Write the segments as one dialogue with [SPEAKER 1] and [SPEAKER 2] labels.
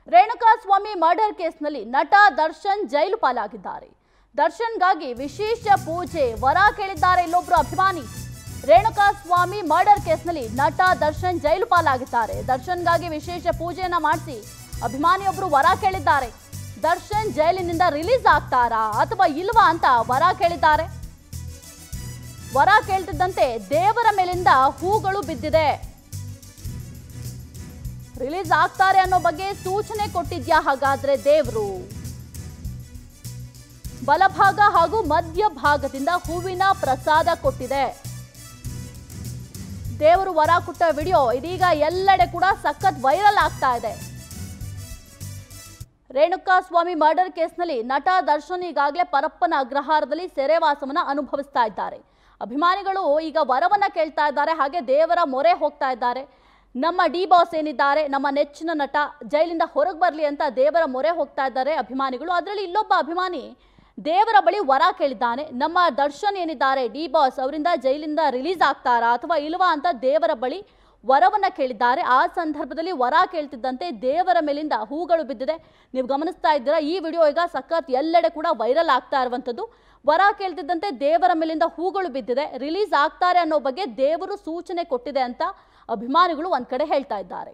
[SPEAKER 1] Renukaswamy murder ಕೇಸ್ನಲ್ಲಿ ನಟ ದರ್ಶನ್ ಜೈಲು ಪಾಲಾಗಿದ್ದಾರೆ ದರ್ಶನ್ಗಾಗಿ ವಿಶೇಷ ಪೂಜೆ ವರ ಕೇಳಿದ್ದಾರೆ ಇಲ್ಲೊಬ್ರು ಅಭಿಮಾನಿ ರೇಣುಕಾಸ್ವಾಮಿ ಮರ್ಡರ್ ಕೇಸ್ನಲ್ಲಿ ನಟ ದರ್ಶನ್ ಜೈಲು ಪಾಲಾಗಿದ್ದಾರೆ ದರ್ಶನ್ಗಾಗಿ ವಿಶೇಷ ಪೂಜೆಯನ್ನ ಮಾಡಿಸಿ ಅಭಿಮಾನಿಯೊಬ್ರು ವರ ಕೇಳಿದ್ದಾರೆ ದರ್ಶನ್ ಜೈಲಿನಿಂದ ರಿಲೀಸ್ ಆಗ್ತಾರಾ ಅಥವಾ ಇಲ್ವಾ ಅಂತ ವರ ಕೇಳಿದ್ದಾರೆ ವರ ಕೇಳ್ತಿದ್ದಂತೆ ದೇವರ ಮೇಲಿಂದ ಹೂಗಳು ಬಿದ್ದಿದೆ ರಿಲೀಸ್ ಆಗ್ತಾರೆ ಅನ್ನೋ ಬಗ್ಗೆ ಸೂಚನೆ ಕೊಟ್ಟಿದ್ಯಾ ಹಾಗಾದ್ರೆ ದೇವ್ರು ಬಲಭಾಗ ಹಾಗೂ ಮಧ್ಯ ಭಾಗದಿಂದ ಹೂವಿನ ಪ್ರಸಾದ ಕೊಟ್ಟಿದೆ ದೇವರು ವರ ಕೊಟ್ಟ ವಿಡಿಯೋ ಇದೀಗ ಎಲ್ಲೆಡೆ ಕೂಡ ಸಖತ್ ವೈರಲ್ ಆಗ್ತಾ ಇದೆ ರೇಣುಕಾ ಸ್ವಾಮಿ ಮರ್ಡರ್ ಕೇಸ್ನಲ್ಲಿ ನಟ ದರ್ಶನ್ ಈಗಾಗಲೇ ಪರಪ್ಪನ ಅಗ್ರಹಾರದಲ್ಲಿ ಸೆರೆವಾಸವನ್ನ ಅನುಭವಿಸ್ತಾ ಇದ್ದಾರೆ ಅಭಿಮಾನಿಗಳು ಈಗ ವರವನ್ನ ಕೇಳ್ತಾ ಇದ್ದಾರೆ ಹಾಗೆ ದೇವರ ಮೊರೆ ಹೋಗ್ತಾ ಇದ್ದಾರೆ ನಮ್ಮ ಡಿ ಬಾಸ್ ಏನಿದ್ದಾರೆ ನಮ್ಮ ನೆಚ್ಚಿನ ನಟ ಜೈಲಿಂದ ಹೊರಗೆ ಬರಲಿ ಅಂತ ದೇವರ ಮೊರೆ ಹೋಗ್ತಾ ಇದ್ದಾರೆ ಅಭಿಮಾನಿಗಳು ಅದರಲ್ಲಿ ಇಲ್ಲೊಬ್ಬ ಅಭಿಮಾನಿ ದೇವರ ಬಳಿ ವರ ಕೇಳಿದ್ದಾನೆ ನಮ್ಮ ದರ್ಶನ್ ಏನಿದ್ದಾರೆ ಡಿ ಬಾಸ್ ಅವರಿಂದ ಜೈಲಿಂದ ರಿಲೀಸ್ ಆಗ್ತಾರಾ ಅಥವಾ ಇಲ್ವಾ ಅಂತ ದೇವರ ಬಳಿ ವರವನ್ನ ಕೇಳಿದ್ದಾರೆ ಆ ಸಂದರ್ಭದಲ್ಲಿ ವರ ಕೇಳ್ತಿದ್ದಂತೆ ದೇವರ ಮೇಲಿಂದ ಹೂಗಳು ಬಿದ್ದಿದೆ ನೀವು ಗಮನಿಸ್ತಾ ಇದ್ದೀರಾ ಈ ವಿಡಿಯೋ ಈಗ ಸಖತ್ ಎಲ್ಲೆಡೆ ಕೂಡ ವೈರಲ್ ಆಗ್ತಾ ಇರುವಂಥದ್ದು ವರ ಕೇಳ್ತಿದ್ದಂತೆ ದೇವರ ಮೇಲಿಂದ ಹೂಗಳು ಬಿದ್ದಿದೆ ರಿಲೀಸ್ ಆಗ್ತಾರೆ ಅನ್ನೋ ಬಗ್ಗೆ ದೇವರು ಸೂಚನೆ ಕೊಟ್ಟಿದೆ ಅಂತ ಅಭಿಮಾನಿಗಳು ಒಂದ್ ಕಡೆ ಹೇಳ್ತಾ ಇದ್ದಾರೆ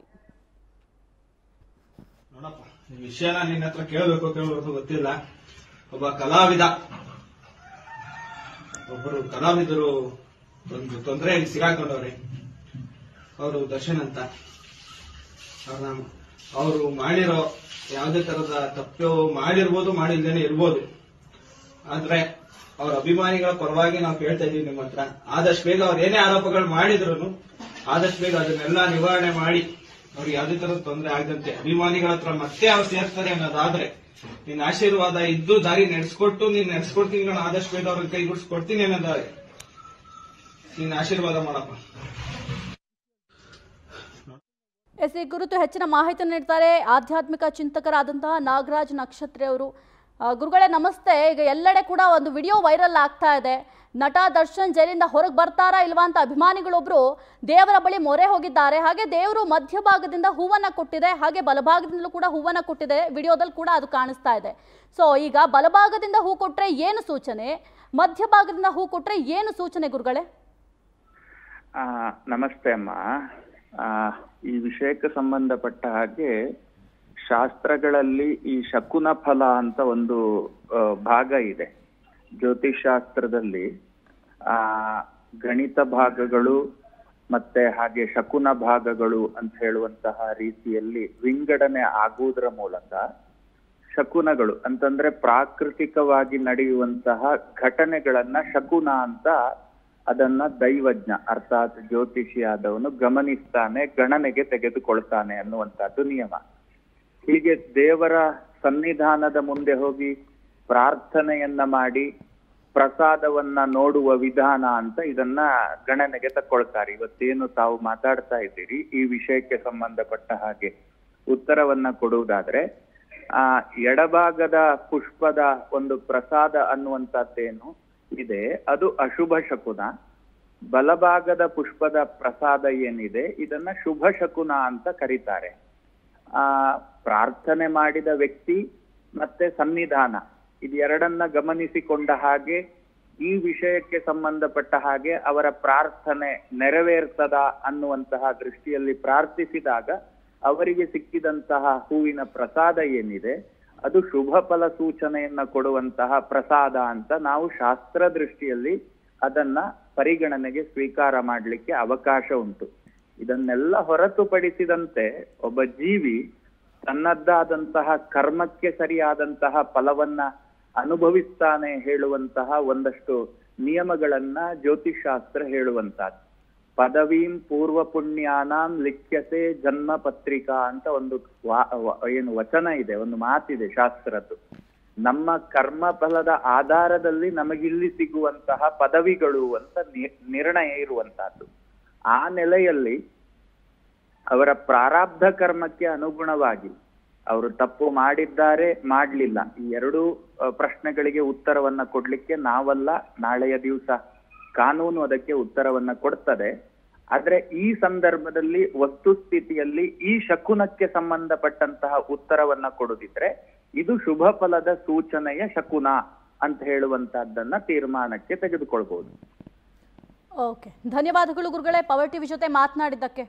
[SPEAKER 2] ನೋಡಪ್ಪ ಈ ವಿಷಯನ ನಿನ್ನ ಹತ್ರ ಕೇಳಬೇಕು ಕೇಳಬೇಕು ಗೊತ್ತಿಲ್ಲ ಒಬ್ಬ ಕಲಾವಿದ ಒಬ್ಬರು ಕಲಾವಿದರು ಒಂದು ತೊಂದರೆಯಲ್ಲಿ ಸಿಗಾಕೊಂಡವ್ರೆ ಅವರು ದರ್ಶನ್ ಅಂತ ಅವ್ರನ್ನ ಅವರು ಮಾಡಿರೋ ಯಾವುದೇ ತರದ ತಪ್ಪು ಮಾಡಿರ್ಬೋದು ಮಾಡಿಲ್ದೇನೆ ಇರ್ಬೋದು ಆದ್ರೆ ಅವ್ರ ಅಭಿಮಾನಿಗಳ ಪರವಾಗಿ ನಾವು ಕೇಳ್ತಾ ಇದೀವಿ ನಿಮ್ಮ ಹತ್ರ ಆದಷ್ಟು ಬೇಗ ಅವ್ರು ಏನೇ ಆರೋಪಗಳು ಮಾಡಿದ್ರು ಆದಷ್ಟು ಬೇಗ ಅದನ್ನೆಲ್ಲ ನಿವಾರಣೆ ಮಾಡಿ ಅವ್ರಿಗೆ ಯಾವುದೇ ತರದ ತೊಂದರೆ ಆಗದಂತೆ ಅಭಿಮಾನಿಗಳ ಹತ್ರ ಮತ್ತೆ ಅವ್ರು ಸೇರ್ತಾರೆ ಅನ್ನೋದಾದ್ರೆ ನಿನ್ನ ಆಶೀರ್ವಾದ ಇದ್ದು ದಾರಿ ನಡೆಸ್ಕೊಟ್ಟು ನೀನ್ ನಡೆಸ್ಕೊಡ್ತೀನಿ ನಾನು ಆದಷ್ಟು ಬೇಗ ಅವ್ರಿಗೆ ಕೈಗೂಡಿಸ್ಕೊಡ್ತೀನಿ ಅನ್ನೋದಾದ್ರೆ ನಿನ್ನ ಆಶೀರ್ವಾದ ಮಾಡಪ್ಪ
[SPEAKER 1] ಎಸ್ ಈ ಕುರಿತು ಹೆಚ್ಚಿನ ಮಾಹಿತಿ ನೀಡ್ತಾರೆ ಆಧ್ಯಾತ್ಮಿಕ ಚಿಂತಕರಾದಂತಹ ನಾಗರಾಜ್ ನಕ್ಷತ್ರಿ ಅವರು ಆ, ಗುರುಗಳೇ ನಮಸ್ತೆ ಈಗ ಎಲ್ಲೆಡೆ ಕೂಡ ಒಂದು ವಿಡಿಯೋ ವೈರಲ್ ಆಗ್ತಾ ಇದೆ ನಟ ದರ್ಶನ್ ಜೈಲಿಂದ ಹೊರಗೆ ಬರ್ತಾರಾ ಇಲ್ವಾ ಅಂತ ಅಭಿಮಾನಿಗಳೊಬ್ರು ದೇವರ ಬಳಿ ಮೊರೆ ಹೋಗಿದ್ದಾರೆ ಹಾಗೆ ದೇವರು ಮಧ್ಯಭಾಗದಿಂದ ಹೂವನ್ನ ಕೊಟ್ಟಿದೆ ಹಾಗೆ ಬಲಭಾಗದಿಂದಲೂ ಕೂಡ ಹೂವನ್ನ ಕೊಟ್ಟಿದೆ ವಿಡಿಯೋದಲ್ಲಿ ಕೂಡ ಅದು ಕಾಣಿಸ್ತಾ ಇದೆ ಸೊ ಈಗ ಬಲಭಾಗದಿಂದ ಹೂ ಕೊಟ್ರೆ ಏನು ಸೂಚನೆ ಮಧ್ಯಭಾಗದಿಂದ ಹೂ ಕೊಟ್ರೆ ಏನು ಸೂಚನೆ ಗುರುಗಳೇ
[SPEAKER 3] ಆ, ನಮಸ್ತೆ ಅಮ್ಮ ಆ, ಈ ವಿಷಯಕ್ಕೆ ಸಂಬಂಧಪಟ್ಟ ಹಾಗೆ ಶಾಸ್ತ್ರಗಳಲ್ಲಿ ಈ ಶಕುನ ಫಲ ಅಂತ ಒಂದು ಆ, ಭಾಗ ಇದೆ ಜ್ಯೋತಿಷ್ ಶಾಸ್ತ್ರದಲ್ಲಿ ಆ ಗಣಿತ ಭಾಗಗಳು ಮತ್ತೆ ಹಾಗೆ ಶಕುನ ಭಾಗಗಳು ಅಂತ ಹೇಳುವಂತಹ ರೀತಿಯಲ್ಲಿ ವಿಂಗಡಣೆ ಆಗುವುದರ ಮೂಲಕ ಶಕುನಗಳು ಅಂತಂದ್ರೆ ಪ್ರಾಕೃತಿಕವಾಗಿ ನಡೆಯುವಂತಹ ಘಟನೆಗಳನ್ನ ಶಕುನ ಅಂತ ಅದನ್ನ ದೈವಜ್ಞ ಅರ್ಥಾತ್ ಜ್ಯೋತಿಷಿ ಆದವನು ಗಮನಿಸ್ತಾನೆ ಗಣನೆಗೆ ತೆಗೆದುಕೊಳ್ತಾನೆ ಅನ್ನುವಂಥದ್ದು ನಿಯಮ ಹೀಗೆ ದೇವರ ಸನ್ನಿಧಾನದ ಮುಂದೆ ಹೋಗಿ ಪ್ರಾರ್ಥನೆಯನ್ನ ಮಾಡಿ ಪ್ರಸಾದವನ್ನ ನೋಡುವ ವಿಧಾನ ಅಂತ ಇದನ್ನ ಗಣನೆಗೆ ತಕ್ಕೊಳ್ತಾರೆ ಇವತ್ತೇನು ತಾವು ಮಾತಾಡ್ತಾ ಇದ್ದೀರಿ ಈ ವಿಷಯಕ್ಕೆ ಸಂಬಂಧಪಟ್ಟ ಹಾಗೆ ಉತ್ತರವನ್ನ ಕೊಡುವುದಾದ್ರೆ ಆ ಎಡಭಾಗದ ಪುಷ್ಪದ ಒಂದು ಪ್ರಸಾದ ಅನ್ನುವಂಥದ್ದೇನು ಇದೆ ಅದು ಅಶುಭ ಶಕುನ ಬಲಭಾಗದ ಪುಷ್ಪದ ಪ್ರಸಾದ ಏನಿದೆ ಇದನ್ನ ಶುಭ ಶಕುನ ಅಂತ ಕರೀತಾರೆ ಆ ಪ್ರಾರ್ಥನೆ ಮಾಡಿದ ವ್ಯಕ್ತಿ ಮತ್ತೆ ಸನ್ನಿಧಾನ ಇದು ಎರಡನ್ನ ಗಮನಿಸಿಕೊಂಡ ಹಾಗೆ ಈ ವಿಷಯಕ್ಕೆ ಸಂಬಂಧಪಟ್ಟ ಹಾಗೆ ಅವರ ಪ್ರಾರ್ಥನೆ ನೆರವೇರ್ತದ ಅನ್ನುವಂತಹ ದೃಷ್ಟಿಯಲ್ಲಿ ಪ್ರಾರ್ಥಿಸಿದಾಗ ಅವರಿಗೆ ಸಿಕ್ಕಿದಂತಹ ಹೂವಿನ ಪ್ರಸಾದ ಏನಿದೆ ಅದು ಶುಭ ಫಲ ಸೂಚನೆಯನ್ನ ಕೊಡುವಂತಹ ಪ್ರಸಾದ ಅಂತ ನಾವು ಶಾಸ್ತ್ರ ದೃಷ್ಟಿಯಲ್ಲಿ ಅದನ್ನ ಪರಿಗಣನೆಗೆ ಸ್ವೀಕಾರ ಮಾಡಲಿಕ್ಕೆ ಅವಕಾಶ ಉಂಟು ಇದನ್ನೆಲ್ಲ ಹೊರತುಪಡಿಸಿದಂತೆ ಒಬ್ಬ ಜೀವಿ ತನ್ನದ್ದಾದಂತಹ ಕರ್ಮಕ್ಕೆ ಸರಿಯಾದಂತಹ ಫಲವನ್ನ ಅನುಭವಿಸ್ತಾನೆ ಹೇಳುವಂತಹ ಒಂದಷ್ಟು ನಿಯಮಗಳನ್ನ ಜ್ಯೋತಿಷಾಸ್ತ್ರ ಹೇಳುವಂತಹದ್ದು ಪದವೀಂ ಪೂರ್ವ ಪುಣ್ಯಾನಾಂ ಲಿಖ್ಯತೆ ಜನ್ಮ ಪತ್ರಿಕಾ ಅಂತ ಒಂದು ವಾ- ವ- ಏನು ವಚನ ಇದೆ ಒಂದು ಮಾತಿದೆ ಶಾಸ್ತ್ರದ್ದು ನಮ್ಮ ಕರ್ಮ ಫಲದ ಆಧಾರದಲ್ಲಿ ನಮಗಿಲ್ಲಿ ಸಿಗುವಂತಹ ಪದವಿಗಳು ಅಂತ ನಿ- ನಿರ್ಣಯ ಇರುವಂತಹದ್ದು ಆ ನೆಲೆಯಲ್ಲಿ ಅವರ ಪ್ರಾರಬ್ಧ ಕರ್ಮಕ್ಕೆ ಅನುಗುಣವಾಗಿ ಅವರು ತಪ್ಪು ಮಾಡಿದ್ದಾರೆ ಮಾಡ್ಲಿಲ್ಲ ಈ ಎರಡೂ ಅ, ಪ್ರಶ್ನೆಗಳಿಗೆ ಉತ್ತರವನ್ನ ಕೊಡ್ಲಿಕ್ಕೆ ನಾವಲ್ಲ ನಾಳೆಯ ದಿವಸ ಕಾನೂನು ಅದಕ್ಕೆ ಉತ್ತರವನ್ನ ಕೊಡ್ತದೆ ಆದ್ರೆ ಈ ಸಂದರ್ಭದಲ್ಲಿ ವಸ್ತುಸ್ಥಿತಿಯಲ್ಲಿ ಈ ಶಕುನಕ್ಕೆ ಸಂಬಂಧಪಟ್ಟಂತಹ ಉತ್ತರವನ್ನ ಕೊಡುದಿದ್ರೆ ಇದು ಶುಭ ಫಲದ ಸೂಚನೆಯ ಶಕುನ ಅಂತ ಹೇಳುವಂತಹದ್ದನ್ನ ತೀರ್ಮಾನಕ್ಕೆ ತೆಗೆದುಕೊಳ್ಬಹುದು
[SPEAKER 1] ಓಕೆ ಧನ್ಯವಾದಗಳು ಗುರುಗಳೇ ಪವರ್ ಟಿವಿ ಜೊತೆ ಮಾತನಾಡಿದ್ದಕ್ಕೆ